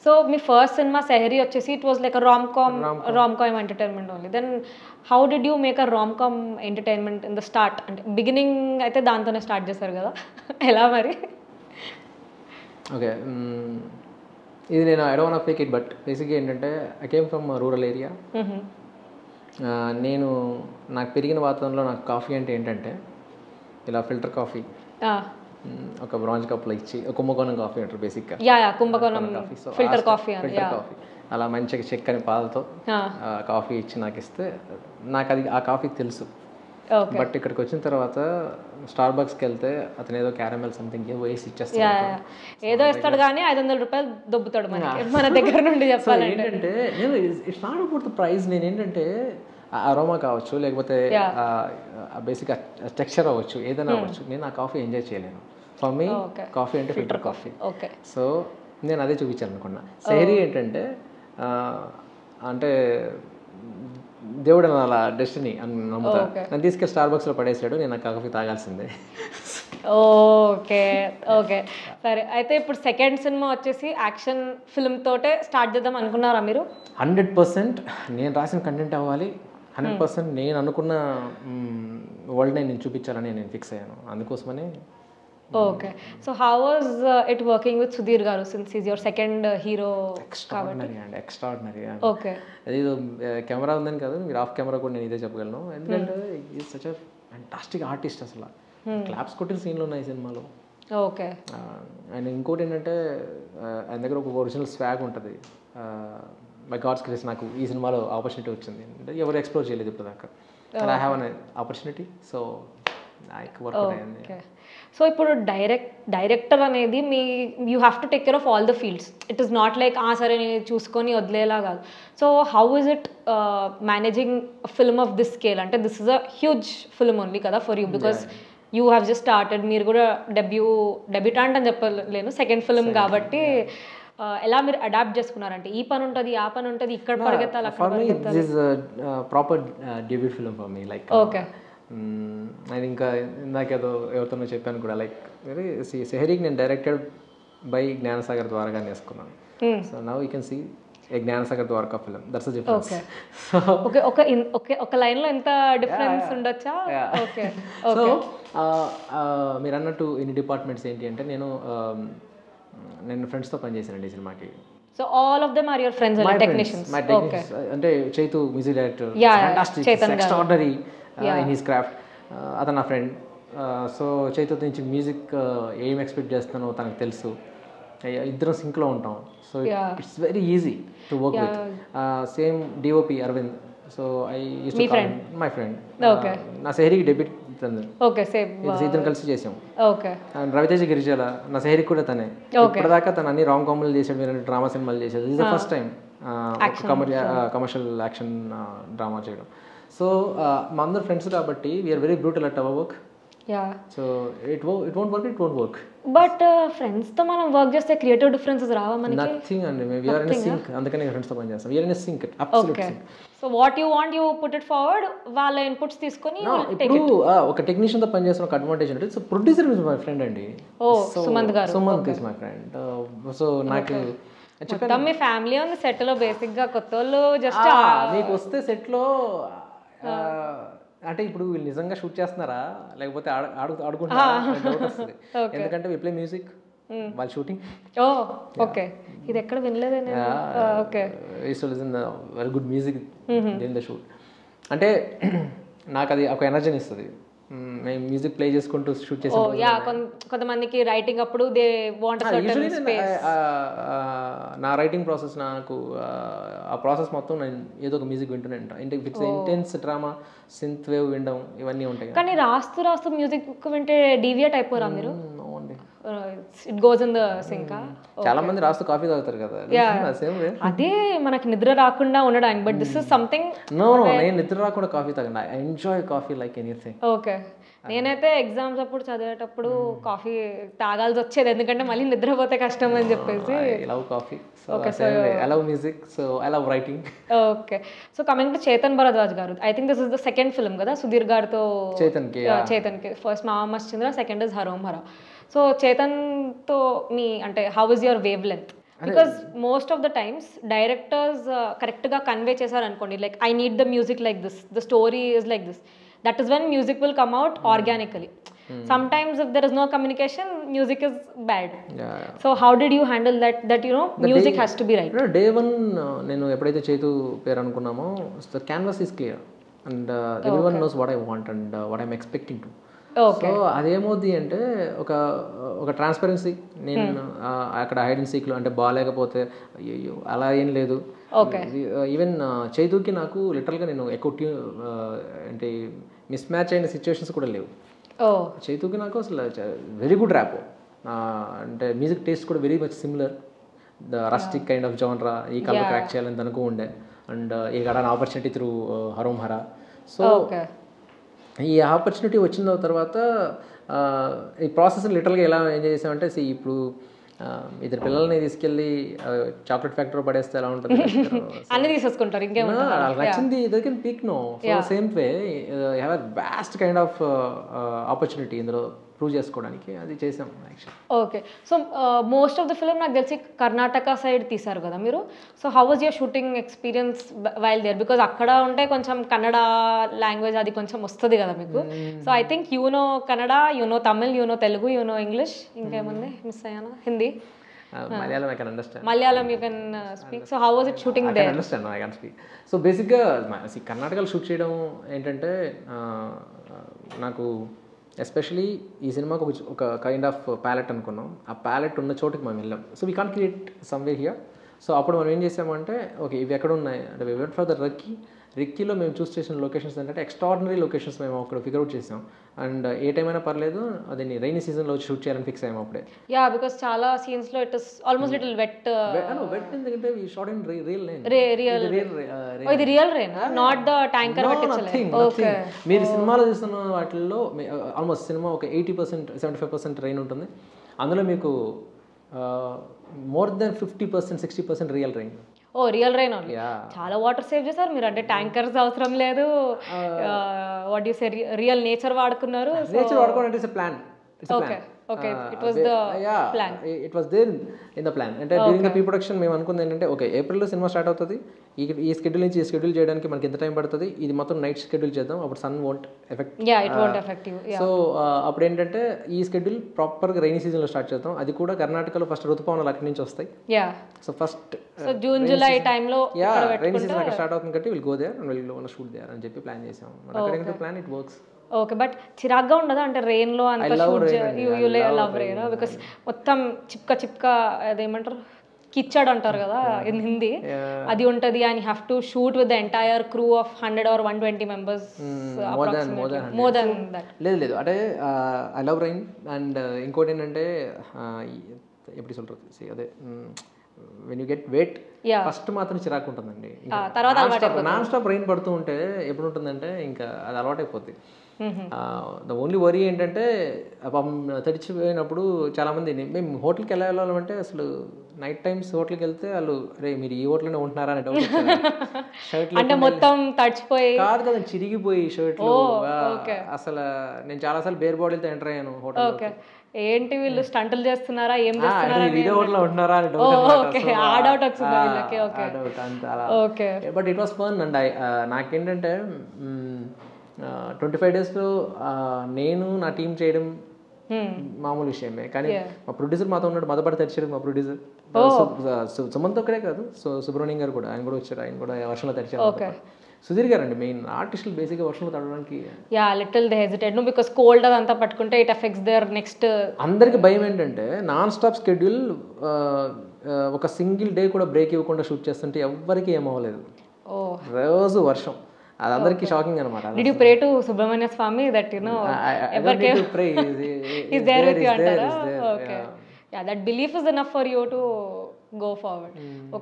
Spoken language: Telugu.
సో మీ ఫస్ట్ సినిమా సెహరీ వచ్చేసి it was like rom com Rom-com. Rom com entertainment only then how did you make a rom com entertainment in the start అంటే బిగినింగ్ అయితే దాంతోనే స్టార్ట్ చేశారు కదా ఎలా మరి ఓకే ఇది నేను I don't fake it but బేసిక్గా ఏంటంటే I came from rural area hmm. నేను నాకు పెరిగిన వాతావరణంలో నాకు కాఫీ అంటే ఏంటంటే ఇలా ఫిల్టర్ కాఫీ ఆ, ఒక బ్రాంజ్ కప్లో ఇచ్చి ఒక కుంభకోణం కాఫీ అంటారు బేసిక్గా yeah yeah Kumbakonam coffee so filter coffee అని ఫిల్టర్ కాఫీ అలా మంచిగా చెక్కని పాలతో ఆ, ఆ, కాఫీ ఇచ్చి నాకు ఇస్తే నాకు అది ఆ కాఫీ తెలుసు ఓకే బట్ ఇక్కడికి వచ్చిన తర్వాత స్టార్ బక్స్కి వెళ్తే అతను ఏదో క్యారమెల్ సంథింగ్ వేసి ఇచ్చేస్తాడు యా యా. ఏదో ఇస్తాడు కానీ ఐదు వందల రూపాయలు దొబ్బుతాడు మనకి మన దగ్గర నుండి సో చెప్పాలంటే ఏంటంటే నేను it's not about the price నేను ఏంటంటే అరోమా కావచ్చు లేకపోతే బేసిక్ టెక్స్చర్ అవ్వచ్చు ఏదైనా అవ్వచ్చు నేను ఆ కాఫీ ఎంజాయ్ చేయలేను ఫర్ మీ Okay. కాఫీ అంటే ఫిల్టర్ కాఫీ ఓకే సో నేను అదే చూపించాను అనుకున్నా సెహరీ ఏంటంటే ఆ, అంటే దేవుడు అని అలా డెస్టినీ అని నమ్ముతా నన్ను తీసుకెళ్ళి స్టార్ బాక్స్లో పడేసాడు నేను ఆ కాఫీ తాగాల్సిందే ఓకే ఓకే సరే అయితే ఇప్పుడు సెకండ్ సినిమా వచ్చేసి యాక్షన్ ఫిల్మ్ తోటే స్టార్ట్ చేద్దాం అనుకున్నారా మీరు హండ్రెడ్ పర్సెంట్ నేను రాసిన కంటెంట్ అవ్వాలి హండ్రెడ్ పర్సెంట్ నేను అనుకున్న వరల్డ్ని నేను చూపించాలని నేను ఫిక్స్ అయ్యాను అందుకోసమనే okay so how was it working with Sudheer garu since is your second hero extraordinary అండి ఎక్స్ట్రాడినరీ ఓకే అది కెమెరా ఉందని కదా మీరు ఆఫ్ కెమెరా కూడా నేను ఇదే చెప్పగలను ఎందుకంటే ఈ సచ్ ఫ్యాంటాస్టిక్ ఆర్టిస్ట్ అసలు క్లాప్స్ కొట్టిన సీన్లు ఉన్నాయి ఈ సినిమాలో ఓకే అండ్ ఇంకోటి ఏంటంటే ఆ, ఆయన దగ్గర ఒక ఒరిజినల్ స్వాగ్ ఉంటుంది బై గాడ్స్ క్రేస్ నాకు ఈ సినిమాలో ఆపర్చునిటీ వచ్చింది అంటే ఎవరు ఎక్స్ప్లోర్ చేయలేదు ఇప్పుడు దాకా I have an opportunity so నాకు వర్క్ అయింది ఓకే సో ఇప్పుడు డైరెక్ట్ డైరెక్టర్ అనేది మీ you have to take care of all the fields it is not like ఆ సరే నేను ఇది చూసుకొని వదిలేలా కాదు so how is it managing film of this scale అంటే this is a huge film only కదా for you because you have just started మీరు కూడా డెబ్యూ డెబ్యూటాంట్ అని చెప్పలేను సెకండ్ ఫిల్మ్ కాబట్టి uh, ఎలా మీరు అడాప్ట్ చేసుకున్నారంటే ఈ పని ఉంటుంది ఆ పని ఉంటుంది ఇక్కడ పరిగెత్తాలి అక్కడ for me this is proper debut film for me like okay నేను ఇంకా ఇందాకేదో ఎవరితోనో చెప్పాను కూడా లైక్ వెరీ సెహరీకి నేను డైరెక్టెడ్ బై జ్ఞానసాగర్ ద్వారగా వేసుకున్నాను so now you can see a Gnanasagar Dwaraka film that's difference Okay. So okay ఒక ఇన్- ఓకే ఒక లైన్ లో ఎంత డిఫరెన్స్ ఉండొచ్చా ఓకే సో మీరు అన్నట్టు ఇన్ని డిపార్ట్మెంట్స్ ఏంటి అంటే నేను um, నేను ఫ్రెండ్స్తో పనిచేశానండి ఈ సినిమాకి so all of them are your friends my technicians my technicians అంటే Chaitu music director Yeah, yeah, fantastic Chaitan garu. Extraordinary in his craft అతను నా ఫ్రెండ్ సో చైతు నుంచి మ్యూజిక్ ఏం ఎక్స్పెక్ట్ చేస్తానో తనకు తెలుసు Eh, ఇద్దరం సింక్లో ఉంటాం so Yeah. It's very easy to work with same DOP Aravind so I me friend? My friend Okay. నా సెహరీకి డెబ్యూట్ తను ఓకే సేమ్ ఇద్దరం కలిసి చేసాం ఓకే అండ్ రవితేజ గిరిజాల నా సెహరీకి కూడా తనే ఇప్పటిదాకా తను అన్ని రాంగ్ కామెడీలు చేసాడు మీరు డ్రామా సినిమాలు చేశాడు ఇది first time commercial action drama చేయడం సో మా అందరు ఫ్రెండ్స్ కాబట్టి we are very brutal at our work yeah so it వో it won't work it won't work but friends తో మనం వర్క్ చేస్తే క్రియేటివ్ డిఫరెన్సెస్ రావా మనకి నథింగ్ అండి మేము వీఆర్ ఇన్ సింక్ అందుకని ఫ్రెండ్స్తో పని చేస్తాం we are in sync absolute okay sync so what you want you put it forward వాళ్ళ ఇన్పుట్స్ తీసుకొని ఇప్పుడు ఆ, ఒక టెక్నీషియన్ తో పనిచేస్తున్న ఒక అడ్వాంటేజ్ అంటే so producer is my friend అండి ఓ Sumanth garu Sumanth is my friend so నాకు మొత్తం మీ ఫ్యామిలీ ఉంది సెట్ లో బేసిక్ గా కొత్త వాళ్ళు జస్ట్ ఆ, మీకు వస్తే సెట్లో అంటే ఇప్పుడు వీళ్ళు నిజంగా షూట్ చేస్తున్నారా లేకపోతే ఆడు ఆడు- ఆడుకుంటారా అనే doubt వస్తుంది ఎందుకంటే వి ప్లే మ్యూజిక్ వాళ్ళ షూటింగ్ ఓ ఓకే ఇది ఎక్కడ వినలేదే నేను okay very good music in the shoot అంటే నాకు అది ఒక ఎనర్జీని ఇస్తుంది మ్మ్, మేము మ్యూజిక్ ప్లే చేసుకుంటూ షూట్ ఓ చేసాం యా కొంతమందికి రైటింగ్ అప్పుడు దే వాంట్ యూజువలీ నా రైటింగ్ ప్రాసెస్ నాకు ఆ, ఆ ప్రాసెస్ మొత్తం నేను ఏదో ఒక మ్యూజిక్ వింటూనే ఉంటాను అంటే it's intense drama synth wave వినడం ఇవన్నీ ఉంటాయి కదా కానీ రాస్తూ రాస్తూ మ్యూజిక్ వింటే డీవియేట్ అయిపోరా మీరు No అండి ఇట్ గోస్ ఇన్ ద సింకా చాలా మంది రాస్తూ కాఫీ తాగుతారు కదా సేమ్ వే అదే మనకి నిద్ర రాకుండా ఉండడానికి but this is something no no నేను నిద్ర రాకుండా కాఫీ తాగండి I enjoy coffee like anything okay నేనైతే ఎగ్జామ్స్ అప్పుడు చదివేటప్పుడు కాఫీ తాగాల్సి వచ్చేది ఎందుకంటే మళ్ళీ నిద్రపోతే కష్టం అని చెప్పేసి I love coffee so same way I love music so I love writing okay so coming to Chetan Bharadwaj garu I think this is the second film కదా సుధీర్ గారితో చేతన్కి చేతన్ కి first Mama Mascheendra second is Harom Hara so Chetan తో మీ అంటే how is your wavelength because most of the times directors కరెక్ట్గా కన్వే చేశారు అనుకోండి like I need the music like this the story is like this that is when music will come out organically sometimes if there is no communication music is bad so how did you handle that that you know music has to be right day one నేను ఎప్పుడైతే చేతు పేరు అనుకున్నామో the canvas is clear and everyone knows what I want and what I'm expecting to okay so అదేమవుద్ది అంటే ఒక ఒక ట్రాన్స్పరెన్సీ నేను ఆ, అక్కడ హైడ్ అండ్ సీక్లో అంటే బాగాలేకపోతే అయ్యో అలా ఏం లేదు Okay. ఈవెన్ చైతూకి నాకు లిటరల్గా నేను ఎక్కువ ట్యూ ఆ, అంటే మిస్ మ్యాచ్ అయిన సిచ్యువేషన్స్ కూడా లేవు ఓ చైతూకి నాకు అసలు వెరీ గుడ్ ర్యాప్ అంటే మ్యూజిక్ టేస్ట్ కూడా very much similar the rustic kind of genre ఈ కలర్ క్రాక్ చేయాలని తనకు ఉండే అండ్ ఈ గడాన్ opportunity through Harom Hara so okay ఈ ఆపర్చునిటీ వచ్చిన తర్వాత ఆ, ఈ ప్రాసెస్ లిటరల్గా ఎలా ఎంజాయ్ చేసామంటే see, ఇప్పుడు ఆ, ఇద్దరు పిల్లల్ని తీసుకెళ్ళి చాక్లెట్ ఫ్యాక్టరీ పడేస్తే ఎలా ఉంటుంది అన్ని తీసేసుకుంటారు ఇంకేం వాళ్ళకి నచ్చింది దగ్గర peak no so same way have a vast kind of opportunity ఇందులో ప్రూవ్ చేసుకోవడానికి అది చేసాం actually okay so most of the film నాకు తెలిసి కర్ణాటక సైడ్ తీశారు కదా మీరు so how was your shooting experience while there because అక్కడ ఉంటే కొంచెం కన్నడ లాంగ్వేజ్ అది కొంచెం వస్తుంది కదా మీకు so I think you know Kannada you know Tamil you know Telugu you know English ఇంకేముంది మిస్ అయ్యానా Hindi Malayalam I can understand Malayalam you can speak so how was it shooting I can understand I can speak so బేసిక్గా కర్ణాటకలో షూట్ చేయడం ఏంటంటే ఆ, నాకు ఎస్పెషలీ ఈ సినిమాకు ఒక ఒక కైండ్ ఆఫ్ ప్యాలెట్ అనుకున్నాం ఆ ప్యాలెట్ ఉన్న చోటుకి మనం వెళ్ళాం so we can create somewhere here so అప్పుడు మనం ఏం చేసామంటే ఓకే ఇవి ఎక్కడ ఉన్నాయి అంటే we went for the recce రిక్కీలో మేము చూస్ చేసిన లొకేషన్స్ ఏంటంటే ఎక్స్ట్రాడినరీ లొకేషన్స్ మేము అక్కడ ఫిగర్ అవుట్ చేసాం అండ్ ఏ టైం అయినా పర్లేదు అది రైనీ సీజన్లో వచ్చి షూట్ చేయాలని ఫిక్స్ అయ్యాము అప్పుడే యా బికాస్ చాలా సీన్స్ లో it is almost little wet wet ఎందుకంటే short and real line real real ఇది రియల్ రేనా నాట్ ద ట్యాంకర్ పెట్టించలే Nothing, nothing. మీరు సినిమాలో చూస్తున్న వాటిల్లో ఆల్మోస్ట్ సినిమా ఒక eighty percent seventy five percent rain ఉంటుంది అందులో మీకు more than fifty percent sixty percent real rain oh real rain only yeah చాలా వాటర్ సేవ్ చేశారు మీరు అంటే ట్యాంకర్స్ అవసరం లేదు what you say real nature వాడుకున్నారు నేచర్ వాడుకోవడం అంటే it's plan okay okay it was the plan it was there in the plan అంటే డ్యూరింగ్ ద ప్రీ ప్రొడక్షన్ మేము అనుకుంది ఏంటంటే ఓకే ఏప్రిల్లో సినిమా స్టార్ట్ అవుతుంది ఈ ఈ స్కెడ్యూల్ నుంచి ఈ స్కెడ్యూల్ చేయడానికి మనకి ఎంత టైం పడుతుంది ఇది మొత్తం నైట్ స్కెడ్యూల్ చేద్దాం అప్పుడు sun won't effect yeah it won't effect you so అప్పుడు ఏంటంటే ఈ స్కెడ్యూల్ ప్రాపర్గా రైనీ సీజన్లో స్టార్ట్ చేద్దాం అది కూడా కర్ణాటకలో ఫస్ట్ ఋతుపవనాలు అక్కడి నుంచి వస్తాయి yeah so first so June July టైంలో యా రైనీ సీజన్ అక్కడ స్టార్ట్ అవుతుంది కాబట్టి will go there and will one shoot there అని చెప్పి ప్లాన్ చేసాం అక్కడ plan it works okay but చిరాగ్గా ఉండదా అంటే రెయిన్ లో అంత shoot you you love rain because మొత్తం చిప్క చిప్క అదేమంటారు కిచ్చాడు అంటారు కదా ఇన్ హిందీ అది ఉంటది and have to shoot with the entire crew of hundred or one twenty members more than more than more than that లేదు లేదు అంటే ఐ లవ్ రైన్ అండ్ ఇంకోటి ఏంటంటే ఎప్పుడు சொல்றது అదే when you get wet Yeah. First మాత్రం చిరాకు ఉంటుందండి తర్వాత నాన్ స్టాప్ రైన్ పడుతూ ఉంటే ఎప్పుడు ఉంటుందంటే ఇంకా అది అలవాటైపోద్ది ద ఓన్లీ వరీ ఏంటంటే పాపం తడిచిపోయినప్పుడు చాలా మంది మేము హోటల్కి వెళ్ళాలంటే అసలు నైట్ టైమ్స్ హోటల్కి వెళ్తే వాళ్ళు రే మీరు ఈ హోటల్లోనే ఉంటున్నారా అని డౌట్ షర్ట్ అంటే మొత్తం తడిచిపోయి కాదు కదా చిరిగిపోయి షర్ట్లు అసలు నేను చాలాసార్లు బేర్ బాడీలతో ఎంటర్ అయ్యాను హోటల్ ఓకే ఏంటి వీళ్ళు స్టంటులు చేస్తున్నారా ఏం అంటే చేస్తున్నారా మీరు ఇదే హోటల్లో ఉంటున్నారా అని ఓ డౌట్ ఓకే ఆ డౌట్ వచ్చింది వీళ్ళకి ఓకే డౌట్ అంత అలా okay but it was fun and I నాకేంటంటే ట్వంటీ ఫైవ్ డేస్లో నేను నా టీం చేయడం మామూలు విషయమే కానీ మా ప్రొడ్యూసర్ మాతో ఉన్నాడు మదపడి తెరిచాడు మా ప్రొడ్యూసర్ సుమంత్ ఒక్కడే కాదు సో సుబ్రహ్మణ్యం గారు కూడా ఆయన కూడా వచ్చారు ఆయన కూడా వర్షంలో తెరిచారు Okay. సుధీర్ గారు అండి మెయిన్ ఆర్టిస్టులు బేసిక్గా వర్షంలో తడడానికి యా లిటిల్ దే హెజిటేట్ నువ్వు బికాస్ కోల్డ్ అదంతా పట్టుకుంటే ఇట్ ఎఫెక్ట్స్ దేర్ నెక్స్ట్ అందరికి భయం ఏంటంటే నాన్ స్టాప్ స్కెడ్యూల్ ఒక సింగిల్ డే కూడా బ్రేక్ ఇవ్వకుండా షూట్ చేస్తుంటే ఎవ్వరికి ఏమవ్వలేదు ఓ రోజు వర్షం అది అందరికీ షాకింగ్ అనమాట did you pray to Subrahmanya Swami that you know ఎవరికి ఈస్ దేర్ విత్ యూ అంటారా okay yeah that belief is enough for you to go forward